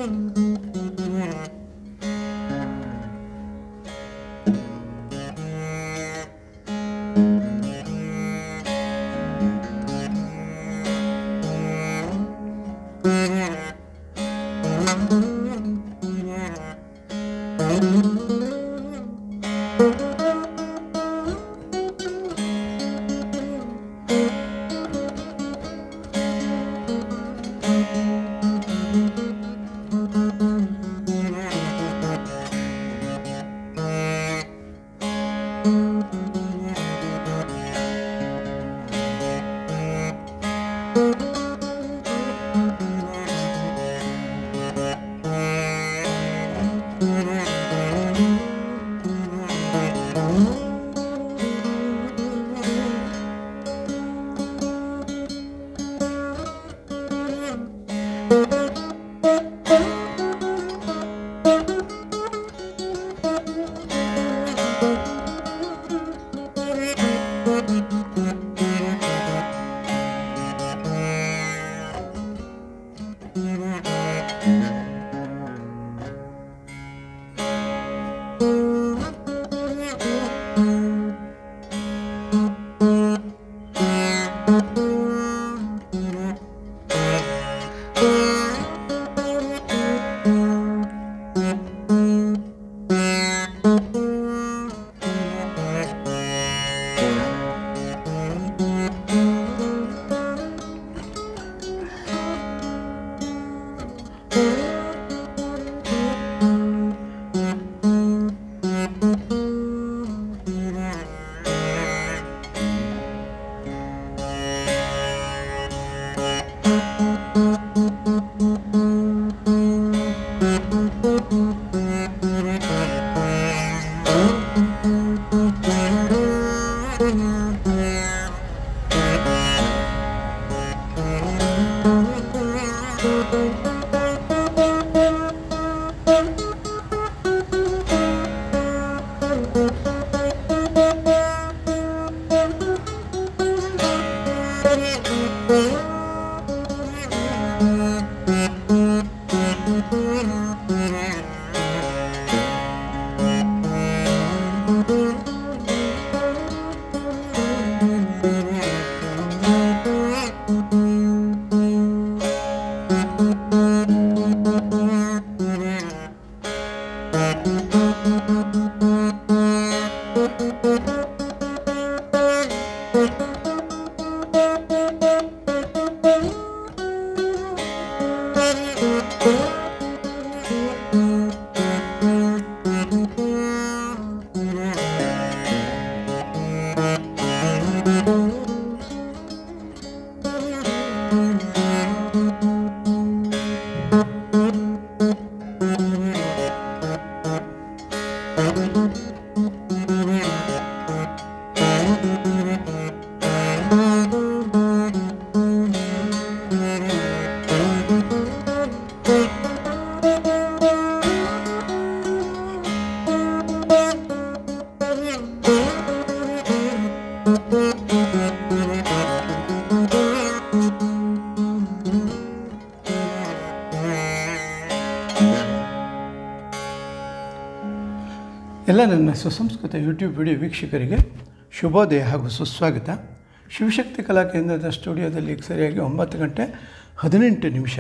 ಎಲ್ಲ ನನ್ನ ಸುಸಂಸ್ಕೃತ ಯೂಟ್ಯೂಬ್ ವಿಡಿಯೋ ವೀಕ್ಷಕರಿಗೆ ಶುಭೋದಯ ಹಾಗೂ ಸುಸ್ವಾಗತ ಶಿವಶಕ್ತಿ ಕಲಾ ಕೇಂದ್ರದ ಸ್ಟುಡಿಯೋದಲ್ಲಿ ಈಗ ಸರಿಯಾಗಿ ಒಂಬತ್ತು ಗಂಟೆ ಹದಿನೆಂಟು ನಿಮಿಷ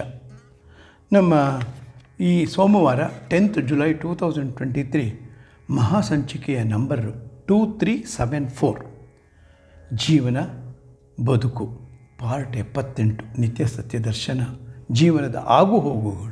ನಮ್ಮ ಈ ಸೋಮವಾರ tenth July two thousand twenty three ಮಹಾಸಂಚಿಕೆಯ number two three seven four ಜೀವನ ಬದುಕು ಪಾರ್ಟ್ ಎಪ್ಪತ್ತೆಂಟು ನಿತ್ಯ ಸತ್ಯ ದರ್ಶನ ಜೀವನದ ಆಗು ಹೋಗುಗಳು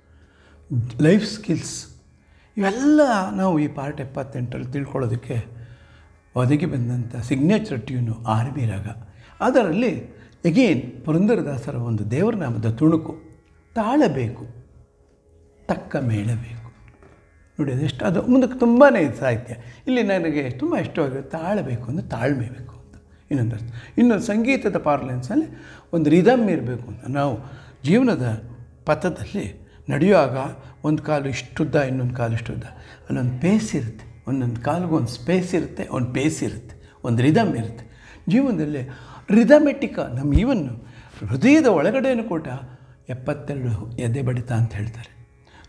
ಲೈಫ್ ಸ್ಕಿಲ್ಸ್ ಇವೆಲ್ಲ ನಾವು ಈ ಪಾರ್ಟ್ ಎಪ್ಪತ್ತೆಂಟರಲ್ಲಿ ತಿಳ್ಕೊಳ್ಳೋದಕ್ಕೆ ಒದಗಿ ಬಂದಂಥ ಸಿಗ್ನೇಚರ್ ಟ್ಯೂನು ಆರ್ ಬಿ ರಾಗ ಅದರಲ್ಲಿ ಎಗೇನ್ ಪುರಂದರದಾಸರ ಒಂದು ದೇವರ ನಾಮದ ತುಣುಕು ತಾಳಬೇಕು ತಕ್ಕ ಮೇಳಬೇಕು ನೋಡಿ ಅದೆಷ್ಟು ಅದು ಮುಂದಕ್ಕೆ ತುಂಬಾ ಇದೆ ಸಾಹಿತ್ಯ ಇಲ್ಲಿ ನನಗೆ ತುಂಬ ಇಷ್ಟವಾಗಿದೆ ತಾಳಬೇಕು ಅಂದರೆ ತಾಳ್ಮೆ ಬೇಕು ಅಂತ ಇನ್ನೊಂದು ಅರ್ಥ ಇನ್ನೊಂದು ಸಂಗೀತದ ಪಾರ್ಲೆನ್ಸಲ್ಲಿ ಒಂದು ರಿದಮ್ ಇರಬೇಕು ಅಂತ ನಾವು ಜೀವನದ ಪಥದಲ್ಲಿ ನಡೆಯುವಾಗ ಒಂದು ಕಾಲು ಇಷ್ಟುದ್ದ ಇನ್ನೊಂದು ಕಾಲು ಇಷ್ಟುದ್ದ ಅಲ್ಲೊಂದು ಪೇಸ್ ಇರುತ್ತೆ ಒಂದೊಂದು ಕಾಲಿಗೆ ಒಂದು ಸ್ಪೇಸ್ ಇರುತ್ತೆ ಒಂದು ಪೇಸ್ ಇರುತ್ತೆ ಒಂದು ರಿದಮ್ ಇರುತ್ತೆ ಜೀವನದಲ್ಲಿ ರಿದಮೆಟಿಕ ನಮ್ಮ ಈವನ್ನು ಹೃದಯದ ಒಳಗಡೆಯೂ ಕೂಡ ಎಪ್ಪತ್ತೆರಡು ಎದೆ ಬಡಿತ ಅಂತ ಹೇಳ್ತಾರೆ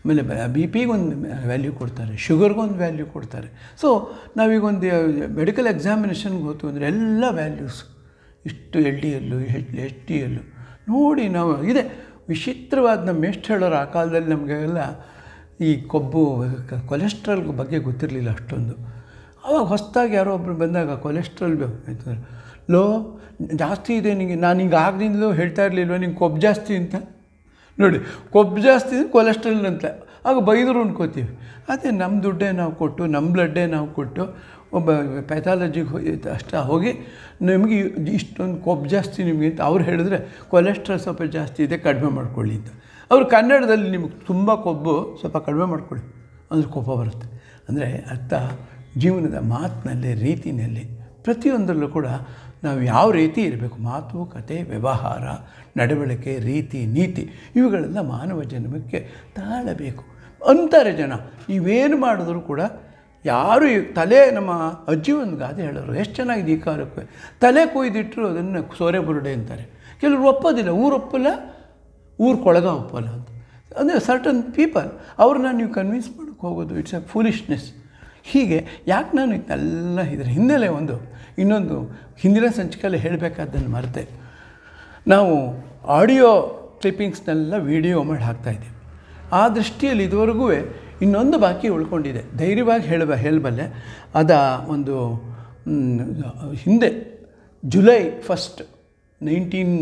ಆಮೇಲೆ ಬಿ ಪಿಗೊಂದು ವ್ಯಾಲ್ಯೂ ಕೊಡ್ತಾರೆ ಶುಗರ್ಗೊಂದು ವ್ಯಾಲ್ಯೂ ಕೊಡ್ತಾರೆ ಸೊ ನಾವೀಗ ಒಂದು ಮೆಡಿಕಲ್ ಎಕ್ಸಾಮಿನೇಷನ್ಗೆ ಹೋಗ್ತೀವಿ ಅಂದರೆ ಎಲ್ಲ ವ್ಯಾಲ್ಯೂಸ್ ಇಷ್ಟು L D L H H D L ನೋಡಿ ನಾವು ಇದೆ ವಿಚಿತ್ರವಾದ ನಮ್ಮ ಎಷ್ಟು ಹೇಳೋರು ಆ ಕಾಲದಲ್ಲಿ ನಮಗೆಲ್ಲ ಈ ಕೊಬ್ಬು ಕ- ಕೊಲೆಸ್ಟ್ರಾಲ್ ಬಗ್ಗೆ ಗೊತ್ತಿರಲಿಲ್ಲ ಅಷ್ಟೊಂದು ಆವಾಗ ಹೊಸದಾಗಿ ಯಾರೋ ಒಬ್ಬರು ಬಂದಾಗ ಕೊಲೆಸ್ಟ್ರಾಲ್ ಅಂತಂದ್ರೆ ಲೋ ಜಾಸ್ತಿ ಇದೆ ನಿಮಗೆ ನಾನು ಹಿಂಗೆ ಆಗದಿಂದಲೂ ಹೇಳ್ತಾ ಇರಲಿಲ್ವ ನಿಂಗೆ ಕೊಬ್ಬು ಜಾಸ್ತಿ ಅಂತ ನೋಡಿ ಕೊಬ್ಬು ಜಾಸ್ತಿ ಕೊಲೆಸ್ಟ್ರಾಲ್ ಅಂತ ಆಗ ಬೈದರು ಅನ್ಕೋತೀವಿ ಅದೇ ನಮ್ಮ ದುಡ್ಡೇ ನಾವು ಕೊಟ್ಟು ನಮ್ಮ ಬ್ಲಡ್ಡೇ ನಾವು ಕೊಟ್ಟು ಒಬ್ಬ ಪ್ಯಾಥಾಲಜಿಗೆ ಹೋಗಿ ಅಷ್ಟ ಹೋಗಿ ನಿಮಗೆ ಇಷ್ಟೊಂದು ಕೊಬ್ಬು ಜಾಸ್ತಿ ನಿಮಗೆ ಅಂತ ಅವ್ರು ಹೇಳಿದ್ರೆ ಕೊಲೆಸ್ಟ್ರಾಲ್ ಸ್ವಲ್ಪ ಜಾಸ್ತಿ ಇದೆ ಕಡಿಮೆ ಮಾಡ್ಕೊಳ್ಳಿ ಅಂತ ಅವ್ರು ಕನ್ನಡದಲ್ಲಿ ನಿಮಗೆ ತುಂಬ ಕೊಬ್ಬು ಸ್ವಲ್ಪ ಕಡಿಮೆ ಮಾಡ್ಕೊಳ್ಳಿ ಅಂದರೆ ಕೋಪ ಬರುತ್ತೆ ಅಂದರೆ ಅರ್ಥ ಜೀವನದ ಮಾತಿನಲ್ಲಿ ರೀತಿಯಲ್ಲಿ ಪ್ರತಿಯೊಂದರಲ್ಲೂ ಕೂಡ ನಾವು ಯಾವ ರೀತಿ ಇರಬೇಕು ಮಾತು ಕತೆ ವ್ಯವಹಾರ ನಡವಳಿಕೆ ರೀತಿ ನೀತಿ ಇವುಗಳೆಲ್ಲ ಮಾನವ ಜನ್ಮಕ್ಕೆ ತಾಳಬೇಕು ಅಂತಾರೆ ಜನ ನೀವೇನು ಮಾಡಿದ್ರು ಕೂಡ ಯಾರು ಈ ತಲೆ ನಮ್ಮ ಅಜ್ಜಿ ಒಂದು ಗಾದೆ ಹೇಳೋರು ಎಷ್ಟು ಚೆನ್ನಾಗಿದೆ ಈ ಕಾಲಕ್ಕೆ ತಲೆ ಕೊಯ್ದಿಟ್ಟರು ಅದನ್ನು ಸೋರೆ ಬುರುಡೆ ಅಂತಾರೆ ಕೆಲವರು ಒಪ್ಪೋದಿಲ್ಲ ಊರು ಒಪ್ಪಲ್ಲ ಊರು ಕೊಳಗ ಒಪ್ಪಲ್ಲ ಅಂತ ಅಂದರೆ ಸರ್ಟನ್ ಪೀಪಲ್ ಅವ್ರನ್ನ ನೀವು ಕನ್ವಿನ್ಸ್ ಮಾಡೋಕ್ಕೆ ಹೋಗೋದು ಇಟ್ಸ್ ಅ ಫೂಲಿಶ್ನೆಸ್ ಹೀಗೆ ಯಾಕೆ ನಾನು ಇದನ್ನೆಲ್ಲ ಇದರ ಹಿನ್ನೆಲೆ ಒಂದು ಇನ್ನೊಂದು ಹಿಂದಿನ ಸಂಚಿಕೆಯಲ್ಲಿ ಹೇಳಬೇಕಾದ್ದನ್ನು ಮರೆತೆ ನಾವು ಆಡಿಯೋ ಕ್ಲಿಪ್ಪಿಂಗ್ಸ್ನೆಲ್ಲ ವೀಡಿಯೋ ಮಾಡಿ ಹಾಕ್ತಾಯಿದ್ದೀವಿ ಆ ದೃಷ್ಟಿಯಲ್ಲಿ ಇದುವರೆಗೂ ಇನ್ನೊಂದು ಬಾಕಿ ಉಳ್ಕೊಂಡಿದೆ ಧೈರ್ಯವಾಗಿ ಹೇಳಬ ಹೇಳಬಲ್ಲೆ ಅದ ಒಂದು ಮ್, ಹಿಂದೆ July first nineteen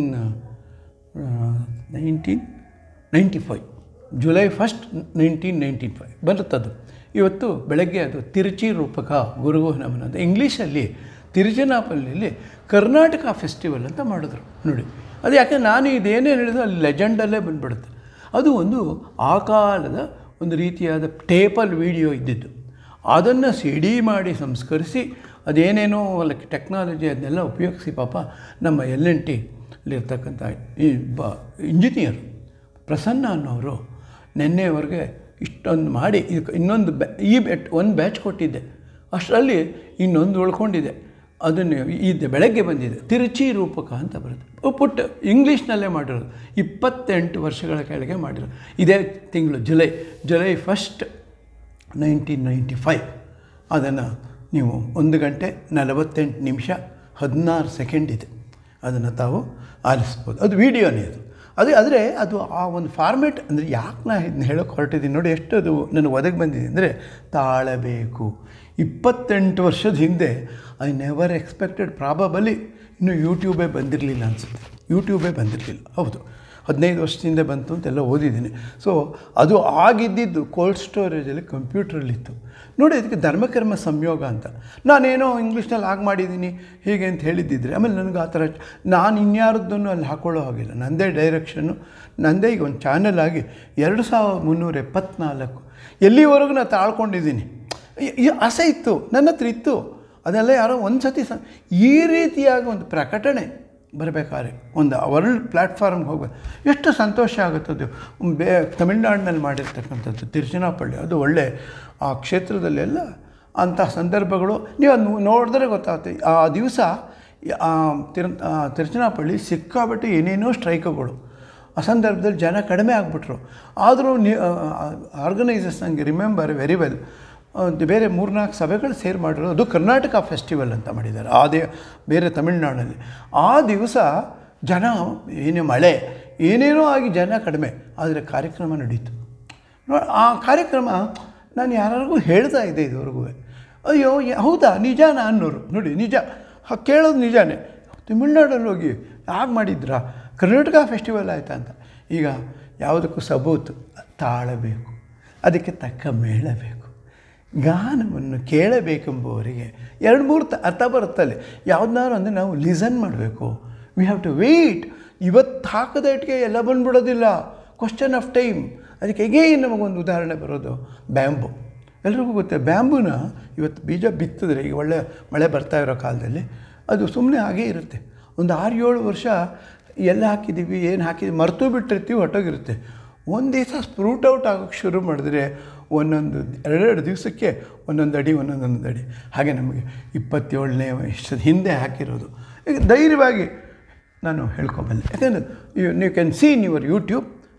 nineteen ninety five July first nineteen ninety five ಬರುತ್ತದು ಇವತ್ತು ಬೆಳಗ್ಗೆ ಅದು ತಿರುಚಿ ರೂಪಕ ಗುರುಗು ನಮನ ಅಂತ ಇಂಗ್ಲೀಷಲ್ಲಿ ತಿರುಚನಾಪಲ್ಲಿಯಲ್ಲಿ ಕರ್ನಾಟಕ ಫೆಸ್ಟಿವಲ್ ಅಂತ ಮಾಡಿದ್ರು ನೋಡಿ ಅದು ಯಾಕೆ ನಾನು ಇದೇನೇ ಹೇಳಿದ್ರು ಅಲ್ಲಿ ಲೆಜೆಂಡಲ್ಲೇ ಬಂದುಬಿಡುತ್ತೆ ಅದು ಒಂದು ಆ ಕಾಲದ ಒಂದು ರೀತಿಯಾದ ಟೇಪಲ್ ವಿಡಿಯೋ ಇದ್ದಿದ್ದು ಅದನ್ನು ಸಿ ಡಿ ಮಾಡಿ ಸಂಸ್ಕರಿಸಿ ಅದೇನೇನೋ ಅಲ್ಲ ಟೆಕ್ನಾಲಜಿ ಅದನ್ನೆಲ್ಲ ಉಪಯೋಗಿಸಿ ಪಾಪ ನಮ್ಮ ಎಲ್ ಎನ್ ಟಿ ಅಲ್ಲಿರ್ತಕ್ಕಂಥ ಈ ಬ ಇಂಜಿನಿಯರು ಪ್ರಸನ್ನ ಅನ್ನೋರು ನಿನ್ನೆವರೆಗೆ ಇಷ್ಟೊಂದು ಮಾಡಿ ಇದಕ್ಕೆ ಇನ್ನೊಂದು ಬ್ಯಾ ಈ ಬೆಟ್ ಒಂದು ಬ್ಯಾಚ್ ಕೊಟ್ಟಿದ್ದೆ ಅಷ್ಟರಲ್ಲಿ ಇನ್ನೊಂದು ಉಳ್ಕೊಂಡಿದೆ ಅದನ್ನು ಇದು ಬೆಳಗ್ಗೆ ಬಂದಿದೆ ತಿರುಚಿ ರೂಪಕ ಅಂತ ಬರುತ್ತೆ ಪುಟ್ಟ ಇಂಗ್ಲೀಷ್ನಲ್ಲೇ ಮಾಡಿರೋದು ಇಪ್ಪತ್ತೆಂಟು ವರ್ಷಗಳ ಕೆಳಗೆ ಮಾಡಿರೋದು ಇದೇ ತಿಂಗಳು July July first nineteen ninety five ಅದನ್ನು ನೀವು ಒಂದು ಗಂಟೆ ನಲವತ್ತೆಂಟು ನಿಮಿಷ ಹದಿನಾರು ಸೆಕೆಂಡ್ ಇದೆ ಅದನ್ನು ತಾವು ಆಲಿಸ್ಬೋದು ಅದು ವೀಡಿಯೋನೇ ಅದು ಅದೇ ಆದರೆ ಅದು ಆ ಒಂದು ಫಾರ್ಮೇಟ್ ಅಂದರೆ ಯಾಕೆ ನಾ ಇದನ್ನ ಹೇಳೋಕ್ಕೆ ಹೊರಟಿದ್ದೀನಿ ನೋಡಿ ಎಷ್ಟು ಅದು ನನಗೆ ಒದಗಿ ಬಂದಿದೆ ಅಂದರೆ ತಾಳಬೇಕು ಇಪ್ಪತ್ತೆಂಟು ವರ್ಷದ ಹಿಂದೆ ಐ ನೆವರ್ ಎಕ್ಸ್ಪೆಕ್ಟೆಡ್ ಪ್ರಾಬಬಲಿ ಇನ್ನೂ ಯೂಟ್ಯೂಬೇ ಬಂದಿರಲಿಲ್ಲ ಅನಿಸುತ್ತೆ ಯೂಟ್ಯೂಬೇ ಬಂದಿರಲಿಲ್ಲ ಹೌದು ಹದಿನೈದು ವರ್ಷದಿಂದ ಬಂತು ಅಂತೆಲ್ಲ ಓದಿದ್ದೀನಿ ಸೊ ಅದು ಆಗಿದ್ದಿದ್ದು ಕೋಲ್ಡ್ ಸ್ಟೋರೇಜಲ್ಲಿ ಕಂಪ್ಯೂಟ್ರಲ್ಲಿತ್ತು ನೋಡಿ ಅದಕ್ಕೆ ಧರ್ಮಕರ್ಮ ಸಂಯೋಗ ಅಂತ ನಾನೇನೋ ಇಂಗ್ಲೀಷ್ನಲ್ಲಿ ಆಗಿ ಮಾಡಿದ್ದೀನಿ ಹೀಗೆ ಅಂತ ಹೇಳಿದ್ದಿದ್ರೆ ಆಮೇಲೆ ನನಗೆ ಆ ಥರ ನಾನು ಇನ್ಯಾರದ್ದನ್ನು ಅಲ್ಲಿ ಹಾಕೊಳ್ಳೋ ಹಾಗಿಲ್ಲ ನನ್ನದೇ ಡೈರೆಕ್ಷನ್ನು ನನ್ನದೇ ಈಗ ಒಂದು ಚಾನಲ್ ಆಗಿ ಎರಡು ಸಾವಿರದ ಮುನ್ನೂರ ಎಪ್ಪತ್ನಾಲ್ಕು ಎಲ್ಲಿವರೆಗೂ ನಾನು ತಾಳ್ಕೊಂಡಿದ್ದೀನಿ ಈ- ಈ ಆಸೆ ಇತ್ತು ನನ್ನ ಹತ್ರ ಇತ್ತು ಅದೆಲ್ಲ ಯಾರೋ ಒಂದು ಸತಿ ಸ ಈ ರೀತಿಯಾಗಿ ಒಂದು ಪ್ರಕಟಣೆ ಬರಬೇಕಾದ್ರೆ ಒಂದು ವರ್ಲ್ಡ್ ಪ್ಲ್ಯಾಟ್ಫಾರ್ಮ್ಗೆ ಹೋಗ್ಬೇಕು ಎಷ್ಟು ಸಂತೋಷ ಆಗುತ್ತದು ಬೇ ತಮಿಳ್ನಾಡಿನಲ್ಲಿ ಮಾಡಿರ್ತಕ್ಕಂಥದ್ದು ತಿರುಚನಾಪಳ್ಳಿ ಅದು ಒಳ್ಳೆ ಆ ಕ್ಷೇತ್ರದಲ್ಲೆಲ್ಲ ಅಂಥ ಸಂದರ್ಭಗಳು ನೀವು ಅದು ನೋಡಿದ್ರೆ ಗೊತ್ತಾಗುತ್ತೆ ಆ ದಿವಸ ಆ ತಿರು ಆ ತಿರುಚನಾಪಳ್ಳಿ ಸಿಕ್ಕಾಬಿಟ್ಟು ಏನೇನೋ ಸ್ಟ್ರೈಕ್ಗಳು ಆ ಸಂದರ್ಭದಲ್ಲಿ ಜನ ಕಡಿಮೆ ಆಗಿಬಿಟ್ರು ಆದರೂ ನಿ ಆರ್ಗನೈಸರ್ಸ್ ನನಗೆ ರಿಮೆಂಬರ್ ವೆರಿ ವೆಲ್ ಬೇರೆ ಮೂರ್ನಾಲ್ಕು ಸಭೆಗಳು ಸೇರಿ ಮಾಡಿರೋದು ಅದು ಕರ್ನಾಟಕ ಫೆಸ್ಟಿವಲ್ ಅಂತ ಮಾಡಿದ್ದಾರೆ ಅದೇ ಬೇರೆ ತಮಿಳ್ನಾಡಲ್ಲಿ ಆ ದಿವಸ ಜನ ಏನೇ ಮಳೆ ಏನೇನೋ ಆಗಿ ಜನ ಕಡಿಮೆ ಆದರೆ ಕಾರ್ಯಕ್ರಮ ನಡೀತು ನೋ- ಆ ಕಾರ್ಯಕ್ರಮ ನಾನು ಯಾರಿಗೂ ಹೇಳ್ತಾ ಇದ್ದೆ ಇದುವರೆಗೂ ಅಯ್ಯೋ ಯ- ಹೌದಾ ನಿಜಾನಾ ಅನ್ನೋರು ನೋಡಿ ನಿಜ ಹ, ಕೇಳೋದು ನಿಜಾನೇ ತಮಿಳ್ನಾಡಲ್ಲಿ ಹೋಗಿ ಯಾಕೆ ಮಾಡಿದ್ರಾ ಕರ್ನಾಟಕ ಫೆಸ್ಟಿವಲ್ ಆಯಿತಾ ಅಂತ ಈಗ ಯಾವುದಕ್ಕೂ ಸಬೂತು ತಾಳಬೇಕು ಅದಕ್ಕೆ ತಕ್ಕ ಮೇಳ ಬೇಕು ಗಾನವನ್ನು ಕೇಳಬೇಕೆಂಬುವರಿಗೆ ಎರಡು ಮೂರು ತ ಅರ್ಥ ಬರುತ್ತಲ್ಲಿ ಯಾವುದನ್ನಾರು ಅಂದರೆ ನಾವು ಲಿಸನ್ ಮಾಡಬೇಕು ವಿ ಹ್ಯಾವ್ ಟು ವೆಯ್ಟ್ ಇವತ್ತು ಹಾಕದ ಇಟ್ಟಿಗೆ ಎಲ್ಲ ಬಂದ್ಬಿಡೋದಿಲ್ಲ ಕ್ವಶನ್ ಆಫ್ ಟೈಮ್ ಅದಕ್ಕೆ ಎಗೇನ್ ನಮಗೊಂದು ಉದಾಹರಣೆ ಬರೋದು ಬ್ಯಾಂಬು ಎಲ್ರಿಗೂ ಗೊತ್ತೆ ಬ್ಯಾಂಬುನ ಇವತ್ತು ಬೀಜ ಬಿತ್ತಿದ್ರೆ ಈಗ ಒಳ್ಳೆ ಮಳೆ ಬರ್ತಾ ಇರೋ ಕಾಲದಲ್ಲಿ ಅದು ಸುಮ್ಮನೆ ಹಾಗೇ ಇರುತ್ತೆ ಒಂದು ಆರು ಏಳು ವರ್ಷ ಎಲ್ಲ ಹಾಕಿದ್ದೀವಿ ಏನು ಹಾಕಿದ್ದೀವಿ ಮರೆತು ಬಿಟ್ಟಿರ್ತೀವಿ ಹೊಟ್ಟೋಗಿರುತ್ತೆ ಒಂದು ದಿವಸ ಸ್ಪ್ರೂಟ್ ಔಟ್ ಆಗೋಕ್ಕೆ ಶುರು ಮಾಡಿದ್ರೆ ಒಂದೊಂದು ಎರಡೆರಡು ದಿವಸಕ್ಕೆ ಒಂದೊಂದು ಅಡಿ ಒಂದೊಂದೊಂದು ಅಡಿ ಹಾಗೆ ನಮಗೆ ಇಪ್ಪತ್ತೇಳನೇ ವರ್ಷದ ಹಿಂದೆ ಹಾಕಿರೋದು ಈಗ ಧೈರ್ಯವಾಗಿ ನಾನು ಹೇಳ್ಕೊಬಲ್ಲೆ ಯಾಕಂದರೆ ಯು ನೀವು can see in your YouTube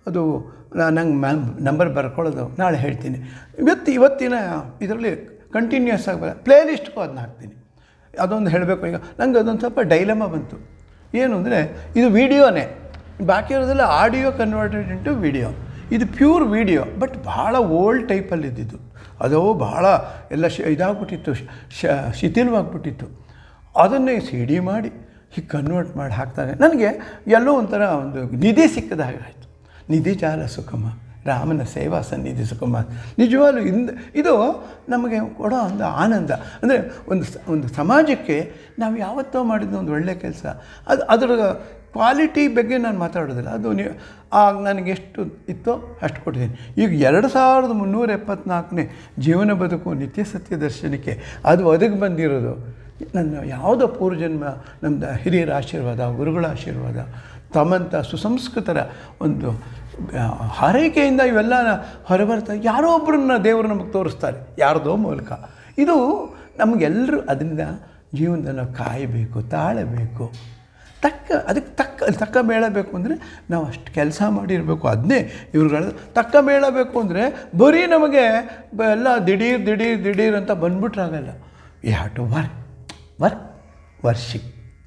ಅದು ನಂಗೆ ಮ್ಯಾಮ್ ನಂಬರ್ ಬರ್ಕೊಳ್ಳೋದು ನಾಳೆ ಹೇಳ್ತೀನಿ ಇವತ್ತು ಇವತ್ತಿನ ಇದರಲ್ಲಿ ಕಂಟಿನ್ಯೂಸ್ ಆಗಿ ಪ್ಲೇ ಲಿಸ್ಟ್ಗೂ ಅದನ್ನ ಹಾಕ್ತೀನಿ ಅದೊಂದು ಹೇಳಬೇಕು ಈಗ ನಂಗೆ ಅದೊಂದು ಸ್ವಲ್ಪ ಡೈಲಮ ಬಂತು ಏನು ಅಂದರೆ ಇದು ವೀಡಿಯೋನೇ ಬಾಕಿ ಇರೋದೆಲ್ಲ ಆಡಿಯೋ ಕನ್ವರ್ಟೆಡ್ ಇಂಟು ವಿಡಿಯೋ ಇದು ಪ್ಯೂರ್ ವಿಡಿಯೋ ಬಟ್ ಭಾಳ ಓಲ್ಡ್ ಟೈಪಲ್ಲಿ ಇದ್ದಿದ್ದು ಅದು ಭಾಳ ಎಲ್ಲ ಶ ಇದಾಗ್ಬಿಟ್ಟಿತ್ತು ಶ ಶಿಥಿಲವಾಗ್ಬಿಟ್ಟಿತ್ತು ಅದನ್ನೇ ಸಿ ಡಿ ಮಾಡಿ ಹೀಗೆ ಕನ್ವರ್ಟ್ ಮಾಡಿ ಹಾಕ್ತಾರೆ ನನಗೆ ಎಲ್ಲೋ ಒಂಥರ ಒಂದು ನಿಧಿ ಸಿಕ್ಕದ ಹಾಗೆ ಆಯಿತು ನಿಧಿ ಜಾಲ ಸುಖಮ ರಾಮನ ಸೇವಾ ಸನ್ನಿಧಿ ಸುಖಮ ನಿಜವಾಗ್ಲೂ ಇಂದ ಇದು ನಮಗೆ ಕೊಡೋ ಒಂದು ಆನಂದ ಅಂದರೆ ಒಂದು ಸ- ಒಂದು ಸಮಾಜಕ್ಕೆ ನಾವು ಯಾವತ್ತೋ ಮಾಡಿದ ಒಂದು ಒಳ್ಳೆಯ ಕೆಲಸ ಅದು ಅದರ ಕ್ವಾಲಿಟಿ ಬಗ್ಗೆ ನಾನು ಮಾತಾಡೋದಿಲ್ಲ ಅದು ನೀವು ಆಗ ನನಗೆ ಎಷ್ಟು ಇತ್ತೋ ಅಷ್ಟು ಕೊಟ್ಟಿದ್ದೀನಿ ಈಗ ಎರಡು ಸಾವಿರದ ಮುನ್ನೂರ ಎಪ್ಪತ್ನಾಲ್ಕನೇ ಜೀವನ ಬದುಕು ನಿತ್ಯ ಸತ್ಯ ದರ್ಶನಕ್ಕೆ ಅದು ಒದಗಿ ಬಂದಿರೋದು ನನ್ನ ಯಾವುದೋ ಪೂರ್ವಜನ್ಮ ನಮ್ಮದು ಹಿರಿಯರ ಆಶೀರ್ವಾದ ಗುರುಗಳ ಆಶೀರ್ವಾದ ತಮ್ಮಂಥ ಸುಸಂಸ್ಕೃತರ ಒಂದು ಆ, ಹಾರೈಕೆಯಿಂದ ಇವೆಲ್ಲ ಹೊರಬರ್ತಾ ಯಾರೋ ಒಬ್ಬರನ್ನ ದೇವರು ನಮಗೆ ತೋರಿಸ್ತಾರೆ ಯಾರದೋ ಮೂಲಕ ಇದು ನಮಗೆಲ್ಲರೂ ಅದರಿಂದ ಜೀವನದಲ್ಲಿ ನಾವು ಕಾಯಬೇಕು ತಾಳಬೇಕು ತಕ್ಕ ಅದಕ್ಕೆ ತಕ್ಕ ತಕ್ಕ ಮೇಳ ಬೇಕು ಅಂದರೆ ನಾವು ಅಷ್ಟು ಕೆಲಸ ಮಾಡಿರಬೇಕು ಅದನ್ನೇ ಇವ್ರುಗಳ ತಕ್ಕ ಮೇಳ ಬೇಕು ಅಂದರೆ ಬರೀ ನಮಗೆ ಬ- ಎಲ್ಲ ದಿಢೀರ್ ದಿಢೀರ್ ದಿಢೀರ್ ಅಂತ ಬಂದ್ಬಿಟ್ರಾಗಲ್ಲ you have to work work worship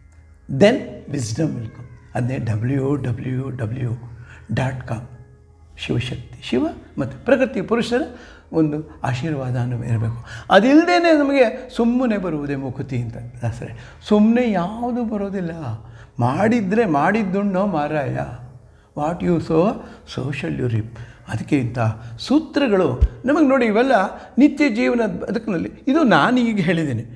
then wisdom will come ಅದೇ W W W dot com Shivashakti Shiva ಮತ್ತು ಪ್ರಕೃತಿ ಪುರುಷರ ಒಂದು ಆಶೀರ್ವಾದ ಅನ್ನೋ ಇರಬೇಕು ಅದಿಲ್ಲದೇ ನಮಗೆ ಸುಮ್ಮನೆ ಬರುವುದೇ ಮುಕುತಿ ಅಂತ ದಾಸರೇ ಸುಮ್ಮನೆ ಯಾವುದು ಬರೋದಿಲ್ಲ ಮಾಡಿದರೆ ಮಾಡಿದ್ದುಣ್ಣೋ ಮಾರಾಯ what you sow so shall you reap ಅದಕ್ಕೆ ಇಂಥ ಸೂತ್ರಗಳು ನಮಗೆ ನೋಡಿ ಇವೆಲ್ಲ ನಿತ್ಯ ಜೀವನದ ಬದುಕಿನಲ್ಲಿ ಇದು ನಾನು ಈಗ ಹೇಳಿದ್ದೀನಿ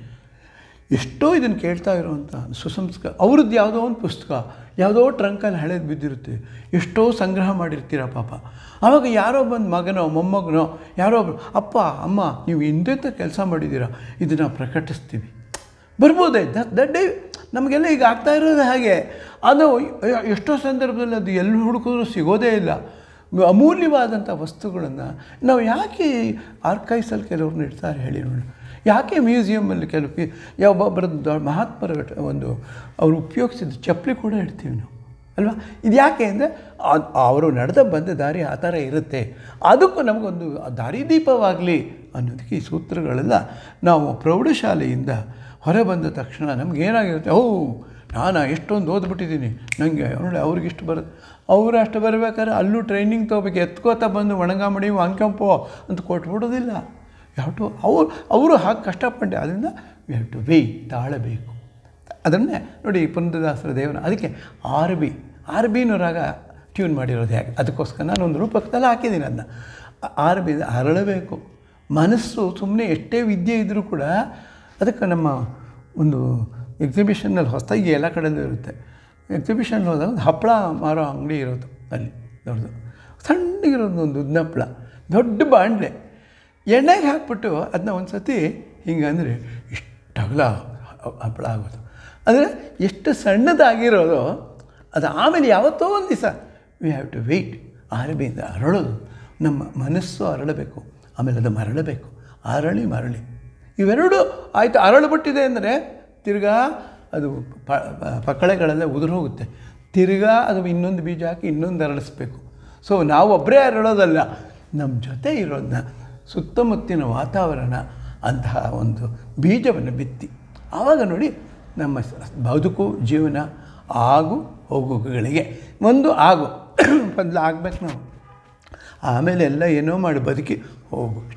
ಎಷ್ಟೋ ಇದನ್ನು ಕೇಳ್ತಾ ಇರೋವಂಥ ಸುಸಂಸ್ಕಾರ ಅವ್ರದ್ದು ಯಾವುದೋ ಒಂದು ಪುಸ್ತಕ ಯಾವುದೋ ಟ್ರಂಕಲ್ಲಿ ಹಳೇದು ಬಿದ್ದಿರುತ್ತೆ ಎಷ್ಟೋ ಸಂಗ್ರಹ ಮಾಡಿರ್ತೀರ ಪಾಪ ಆವಾಗ ಯಾರೋ ಬಂದು ಮಗನೋ ಮೊಮ್ಮಗನೋ ಯಾರೋ ಒಬ್ರು ಅಪ್ಪ ಅಮ್ಮ ನೀವು ಇಂದೆಂಥ ಕೆಲಸ ಮಾಡಿದ್ದೀರಾ ಇದನ್ನು ಪ್ರಕಟಿಸ್ತೀವಿ ಬರ್ಬೋದೇ ದಟ್ ದಟ್ ಡೇ ನಮಗೆಲ್ಲ ಈಗ ಆಗ್ತಾ ಇರೋದು ಹಾಗೆ ಅದು ಎಷ್ಟೋ ಸಂದರ್ಭದಲ್ಲಿ ಅದು ಎಲ್ಲಿ ಹುಡುಕಿದ್ರೂ ಸಿಗೋದೇ ಇಲ್ಲ ಅಮೂಲ್ಯವಾದಂಥ ವಸ್ತುಗಳನ್ನು ನಾವು ಯಾಕೆ ಆರ್ಕೈವ್ಸಲ್ಲಿ ಕೆಲವ್ರನ್ನ ಇಡ್ತಾರೆ ಹೇಳಿ ನೋಡಿ ಯಾಕೆ ಮ್ಯೂಸಿಯಮಲ್ಲಿ ಕೆಲವು ಪಿ ಯಾವೊಬ್ಬರದ್ದು ದೊಡ್ಡ ಮಹಾತ್ಮರ ಘಟ- ಒಂದು ಅವರು ಉಪಯೋಗಿಸಿದ ಚಪ್ಪಲಿ ಕೂಡ ಇಡ್ತೀವಿ ನಾವು ಅಲ್ವಾ ಇದು ಯಾಕೆ ಅಂದರೆ ಅವರು ನಡೆದ ಬಂದ ದಾರಿ ಆ ಥರ ಇರುತ್ತೆ ಅದಕ್ಕೂ ನಮಗೊಂದು ದಾರಿದೀಪವಾಗಲಿ ಅನ್ನೋದಕ್ಕೆ ಈ ಸೂತ್ರಗಳೆಲ್ಲ ನಾವು ಪ್ರೌಢಶಾಲೆಯಿಂದ ಹೊರ ಬಂದ ತಕ್ಷಣ ನಮಗೇನಾಗಿರುತ್ತೆ ಓ ನಾನು ಎಷ್ಟೊಂದು ಓದ್ಬಿಟ್ಟಿದ್ದೀನಿ ನನಗೆ ನೋಡಿ ಅವ್ರಿಗಿಷ್ಟು ಬರುತ್ತೆ ಅವರು ಅಷ್ಟು ಬರಬೇಕಾದ್ರೆ ಅಲ್ಲೂ ಟ್ರೈನಿಂಗ್ ತೊಗೋಬೇಕು ಎತ್ಕೋತಾ ಬಂದು ಒಣಗಾಮಡಿ ವಾಂಕ್ಯಂಪೋ ಅಂತ ಕೊಟ್ಬಿಡೋದಿಲ್ಲ ಯಾವ ಟು ಅವ್ರು ಅವರು ಹಾಗೆ ಕಷ್ಟಪಟ್ಟೆ ಅದರಿಂದ ವಿ ಹ್ಯಾವ್ ಟು ವೇಯ್ ತಾಳಬೇಕು ಅದನ್ನೇ ನೋಡಿ ಪುರಂದರದಾಸರ ದೇವರ ಅದಕ್ಕೆ ಆರ್ ಬಿ ಆರ್ ಬಿನೂ ರಾಗ ಟ್ಯೂನ್ ಮಾಡಿರೋದು ಹೇಗೆ ಅದಕ್ಕೋಸ್ಕರ ನಾನು ಒಂದು ರೂಪಕದಲ್ಲಿ ಹಾಕಿದ್ದೀನಿ ಅದನ್ನ ಆರ್ ಬಿ ಅರಳಬೇಕು ಮನಸ್ಸು ಸುಮ್ಮನೆ ಎಷ್ಟೇ ವಿದ್ಯೆ ಇದ್ದರೂ ಕೂಡ ಅದಕ್ಕೆ ನಮ್ಮ ಒಂದು ಎಕ್ಸಿಬಿಷನ್ನಲ್ಲಿ ಹೊಸದಾಗಿ ಎಲ್ಲ ಕಡೆಯಲ್ಲೂ ಇರುತ್ತೆ ಎಕ್ಸಿಬಿಷನ್ ಹೋದಾಗ ಒಂದು ಹಪ್ಪಳ ಮಾರೋ ಅಂಗಡಿ ಇರೋದು ಅಲ್ಲಿ ದೊಡ್ಡದು ಸಣ್ಣಗಿರೋದು ಒಂದು ಉದ್ದ ಹಪ್ಪಳ ದೊಡ್ಡ ಬಾಣಲೆ ಎಣ್ಣೆಗೆ ಹಾಕ್ಬಿಟ್ಟು ಅದನ್ನ ಒಂದು ಸತಿ ಹಿಂಗೆ ಅಂದರೆ ಇಷ್ಟಗಲ ಹಪ್ಪಳ ಆಗೋದು ಅಂದರೆ ಎಷ್ಟು ಸಣ್ಣದಾಗಿರೋದು ಅದು ಆಮೇಲೆ ಯಾವತ್ತೋ ಒಂದು ದಿವಸ ವಿ ಹ್ಯಾವ್ ಟು ವೆಯ್ಟ್ ಆರಬಿಯಿಂದ ಅರಳೋದು ನಮ್ಮ ಮನಸ್ಸು ಅರಳಬೇಕು ಆಮೇಲೆ ಅದು ಮರಳಬೇಕು ಅರಳಿ ಮರಳಿ ಇವೆರಡು ಆಯಿತು ಅರಳುಬಿಟ್ಟಿದೆ ಅಂದರೆ ತಿರ್ಗಾ ಅದು ಪ ಪ- ಪಕ್ಕಳೆಗಳೆಲ್ಲ ಉದುರು ಹೋಗುತ್ತೆ ತಿರ್ಗಾ ಅದು ಇನ್ನೊಂದು ಬೀಜ ಹಾಕಿ ಇನ್ನೊಂದು ಅರಳಿಸ್ಬೇಕು ಸೊ ನಾವು ಒಬ್ಬರೇ ಅರಳೋದಲ್ಲ ನಮ್ಮ ಜೊತೆ ಇರೋದನ್ನ ಸುತ್ತಮುತ್ತಿನ ವಾತಾವರಣ ಅಂತಹ ಒಂದು ಬೀಜವನ್ನು ಬಿತ್ತಿ ಆವಾಗ ನೋಡಿ ನಮ್ಮ ಸ- ಬದುಕು ಜೀವನ ಆಗು ಹೋಗುಗಳಿಗೆ ಒಂದು ಆಗು ಮೊದಲು ಆಗ್ಬೇಕು ನಾವು ಆಮೇಲೆ ಎಲ್ಲ ಏನೋ ಮಾಡಿ ಬದುಕಿ ಹೋಗ್ಬಿಟ್ಟು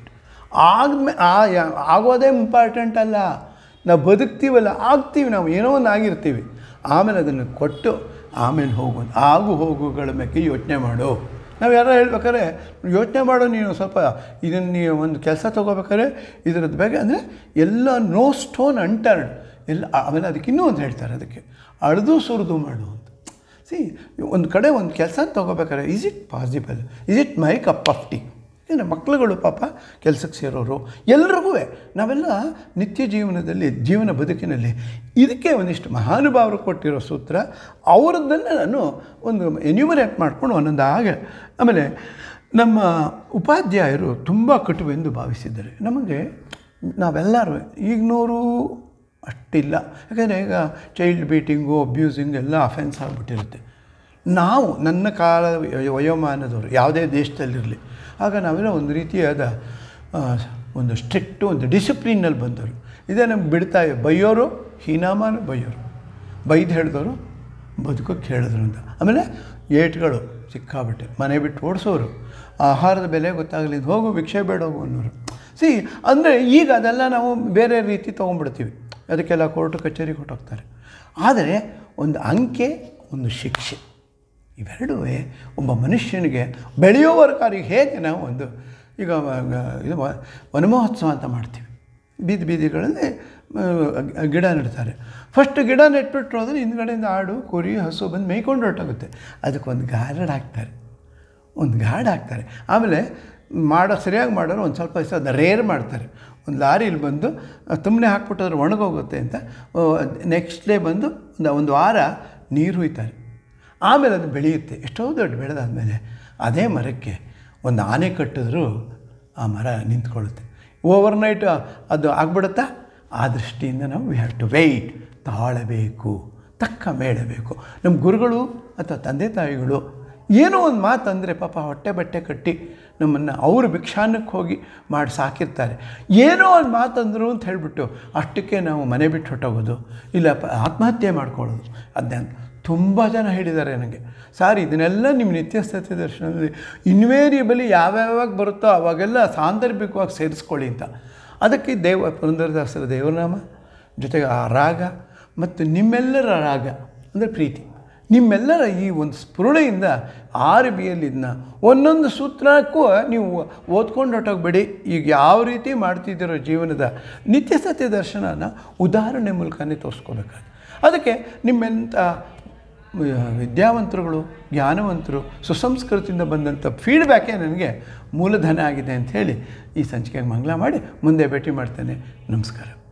ಆದ್ಮೇ ಆ ಯಾ- ಆಗೋದೇ ಇಂಪಾರ್ಟೆಂಟ್ ಅಲ್ಲ ನಾವು ಬದುಕ್ತೀವಲ್ಲ ಆಗ್ತೀವಿ ನಾವು ಏನೋ ಒಂದು ಆಗಿರ್ತೀವಿ ಆಮೇಲೆ ಅದನ್ನು ಕೊಟ್ಟು ಆಮೇಲೆ ಹೋಗೋದು ಆಗು ಹೋಗುಗಳ ಬಗ್ಗೆ ಯೋಚನೆ ಮಾಡು ನಾವು ಯಾರೋ ಹೇಳ್ಬೇಕಾದ್ರೆ ಯೋಚನೆ ಮಾಡು ನೀನು ಸ್ವಲ್ಪ ಇದನ್ನು ನೀವು ಒಂದು ಕೆಲಸ ತೊಗೋಬೇಕಾದ್ರೆ ಇದರದ್ದು ಬಗ್ಗೆ ಅಂದರೆ ಎಲ್ಲ ನೋ ಸ್ಟೋನ್ ಅಂಟರ್ಡ್ ಎಲ್ಲ ಆಮೇಲೆ ಅದಕ್ಕೆ ಇನ್ನೂ ಒಂದು ಹೇಳ್ತಾರೆ ಅದಕ್ಕೆ ಅಳ್ದು ಸುರಿದು ಮಾಡು ಅಂತ ಸಿ ಒಂದು ಕಡೆ ಒಂದು ಕೆಲಸ ತೊಗೋಬೇಕಾದ್ರೆ is it possible is it my cup of tea ಏನ ಮಕ್ಕಳುಗಳು ಪಾಪ ಕೆಲಸಕ್ಕೆ ಸೇರೋರು ಎಲ್ರಿಗೂ ನಾವೆಲ್ಲ ನಿತ್ಯ ಜೀವನದಲ್ಲಿ ಜೀವನ ಬದುಕಿನಲ್ಲಿ ಇದಕ್ಕೆ ಒಂದಿಷ್ಟು ಮಹಾನುಭಾವರು ಕೊಟ್ಟಿರೋ ಸೂತ್ರ ಅವರದ್ದನ್ನು ನಾನು ಒಂದು ಎನ್ಯೂಮರೇಟ್ ಮಾಡ್ಕೊಂಡು ಒಂದೊಂದು ಹಾಗೆ ಆಮೇಲೆ ನಮ್ಮ ಉಪಾಧ್ಯಾಯರು ತುಂಬ ಕಟುವೆಂದು ಭಾವಿಸಿದ್ದಾರೆ ನಮಗೆ ನಾವೆಲ್ಲರೂ ಈಗಿನವರು ಅಷ್ಟಿಲ್ಲ ಯಾಕಂದರೆ ಈಗ ಚೈಲ್ಡ್ ಬೀಟಿಂಗು ಅಬ್ಯೂಸಿಂಗ್ ಎಲ್ಲ ಅಫೆನ್ಸ್ ಆಗಿಬಿಟ್ಟಿರುತ್ತೆ ನಾವು ನನ್ನ ಕಾಲ ವಯೋ- ವಯೋಮಾನದವರು ಯಾವುದೇ ದೇಶದಲ್ಲಿರಲಿ ಆಗ ನಾವೆಲ್ಲ ಒಂದು ರೀತಿಯಾದ ಆ, ಒಂದು ಸ್ಟ್ರಿಕ್ಟು ಒಂದು ಡಿಸಿಪ್ಲಿನಲ್ಲಿ ಬಂದವರು ಇದೇ ನಮ್ಗೆ ಬಿಡ್ತಾ ಬೈಯೋರು ಹೀನಾಮಾನ ಬೈಯೋರು ಬೈದು ಹೇಳಿದವರು ಬದುಕೋಕ್ಕೆ ಹೇಳಿದ್ರು ಅಂತ ಆಮೇಲೆ ಏಟ್ಗಳು ಸಿಕ್ಕಾಬಟ್ಟೆ ಮನೆ ಬಿಟ್ಟು ಓಡಿಸೋರು ಆಹಾರದ ಬೆಲೆ ಗೊತ್ತಾಗಲಿ ಹೋಗು ಭಿಕ್ಷೆ ಬೇಡ ಹೋಗು ಅನ್ನೋರು ಸಿ ಅಂದರೆ ಈಗ ಅದೆಲ್ಲ ನಾವು ಬೇರೆ ರೀತಿ ತೊಗೊಂಡ್ಬಿಡ್ತೀವಿ ಅದಕ್ಕೆಲ್ಲ ಕೋರ್ಟು ಕಚೇರಿ ಕೊಟ್ಟೋಗ್ತಾರೆ ಆದರೆ ಒಂದು ಅಂಕೆ ಒಂದು ಶಿಕ್ಷೆ ಇವೆರಡೂ ಒಬ್ಬ ಮನುಷ್ಯನಿಗೆ ಬೆಳೆಯೋವರೆಗಾರಿಗೆ ಹೇಗೆ ನಾವು ಒಂದು ಈಗ ವ- ಇದು ವ- ವನಮಹೋತ್ಸವ ಅಂತ ಮಾಡ್ತೀವಿ ಬೀದಿ ಬೀದಿಗಳಲ್ಲಿ ಆ, ಗಿಡ ನೆಡ್ತಾರೆ ಫಸ್ಟ್ ಗಿಡ ನೆಟ್ಬಿಟ್ರು ಅಂದರೆ ಹಿಂದ್ಗಡೆಯಿಂದ ಆಡು ಕುರಿ ಹಸು ಬಂದು ಮೇಯ್ಕೊಂಡು ಹೊರಟೋಗುತ್ತೆ ಅದಕ್ಕೊಂದು ಗಾರ್ಡ್ ಹಾಕ್ತಾರೆ ಒಂದು ಗಾರ್ಡ್ ಹಾಕ್ತಾರೆ ಆಮೇಲೆ ಮಾಡೋ ಸರಿಯಾಗಿ ಮಾಡೋರು ಒಂದು ಸ್ವಲ್ಪ ದಿವಸ ಅದನ್ನ ರೇರ್ ಮಾಡ್ತಾರೆ ಒಂದು ಲಾರಿಲಿ ಬಂದು ತುಂಬನೇ ಹಾಕ್ಬಿಟ್ಟದ್ರೆ ಒಣಗೋಗುತ್ತೆ ಅಂತ ನೆಕ್ಸ್ಟ್ ಡೇ ಬಂದು ಒಂದು ಒಂದು ವಾರ ನೀರು ಹುಯ್ತಾರೆ ಆಮೇಲೆ ಅದು ಬೆಳೆಯುತ್ತೆ ಎಷ್ಟೋ ದೊಡ್ಡ ಬೆಳೆದಾದ್ಮೇಲೆ ಅದೇ ಮರಕ್ಕೆ ಒಂದು ಆನೆ ಕಟ್ಟಿದ್ರೂ ಆ ಮರ ನಿಂತ್ಕೊಳ್ಳುತ್ತೆ ಓವರ್ನೈಟ್ ಅದು ಆಗ್ಬಿಡುತ್ತಾ ಆ ದೃಷ್ಟಿಯಿಂದ ನಾವು ವಿ ಹ್ಯಾವ್ ಟು ವೆಯ್ಟ್ ತಾಳಬೇಕು ತಕ್ಕ ಮೇಳಬೇಕು ನಮ್ಮ ಗುರುಗಳು ಅಥವಾ ತಂದೆ ತಾಯಿಗಳು ಏನೋ ಒಂದು ಮಾತು ಅಂದರೆ ಪಾಪ ಹೊಟ್ಟೆ ಬಟ್ಟೆ ಕಟ್ಟಿ ನಮ್ಮನ್ನು ಅವರು ಭಿಕ್ಷಾನ್ನಕ್ಕೆ ಹೋಗಿ ಮಾಡಿ ಸಾಕಿರ್ತಾರೆ ಏನೋ ಒಂದು ಮಾತಂದರು ಅಂತ ಹೇಳಿಬಿಟ್ಟು ಅಷ್ಟಕ್ಕೆ ನಾವು ಮನೆ ಬಿಟ್ಟು ಹೊಟ್ಟೋಗೋದು ಇಲ್ಲ ಪ ಆತ್ಮಹತ್ಯೆ ಮಾಡ್ಕೊಳ್ಳೋದು ಅದನ್ನ ತುಂಬ ಜನ ಹೇಳಿದ್ದಾರೆ ನನಗೆ ಸಾರ್ ಇದನ್ನೆಲ್ಲ ನಿಮ್ಮ ನಿತ್ಯ ಸತ್ಯ ದರ್ಶನದಲ್ಲಿ ಇನ್ವೇರಿಯಬಲಿ ಯಾವ್ಯಾವಾಗ ಬರುತ್ತೋ ಅವಾಗೆಲ್ಲ ಸಾಂದರ್ಭಿಕವಾಗಿ ಸೇರಿಸ್ಕೊಳ್ಳಿ ಅಂತ ಅದಕ್ಕೆ ದೇವ ಪುರಂದರದಾಸರ ದೇವನಾಮ ಜೊತೆಗೆ ಆ ರಾಗ ಮತ್ತು ನಿಮ್ಮೆಲ್ಲರ ರಾಗ ಅಂದರೆ ಪ್ರೀತಿ ನಿಮ್ಮೆಲ್ಲರ ಈ ಒಂದು ಸ್ಫುರಣೆಯಿಂದ ಆರು ಬಿಯಲ್ಲಿ ಇದನ್ನ ಒಂದೊಂದು ಸೂತ್ರಕ್ಕೂ ನೀವು ಓದ್ಕೊಂಡು ಹೊಟ್ಟೋಗ್ಬೇಡಿ ಈಗ ಯಾವ ರೀತಿ ಮಾಡ್ತಿದ್ದೀರೋ ಜೀವನದ ನಿತ್ಯ ಸತ್ಯ ದರ್ಶನನ ಉದಾಹರಣೆ ಮೂಲಕನೇ ತೋರಿಸ್ಕೋಬೇಕಾದ್ರೆ ಅದಕ್ಕೆ ನಿಮ್ಮೆಂಥ ವಿದ್ಯಾವಂತರುಗಳು ಜ್ಞಾನವಂತರು ಸುಸಂಸ್ಕೃತಿಯಿಂದ ಬಂದಂಥ ಫೀಡ್ಬ್ಯಾಕೇ ನನಗೆ ಮೂಲಧನ ಆಗಿದೆ ಅಂತ ಹೇಳಿ ಈ ಸಂಚಿಕೆಗೆ ಮಂಗಲ ಮಾಡಿ ಮುಂದೆ ಭೇಟಿ ಮಾಡ್ತೇನೆ ನಮಸ್ಕಾರ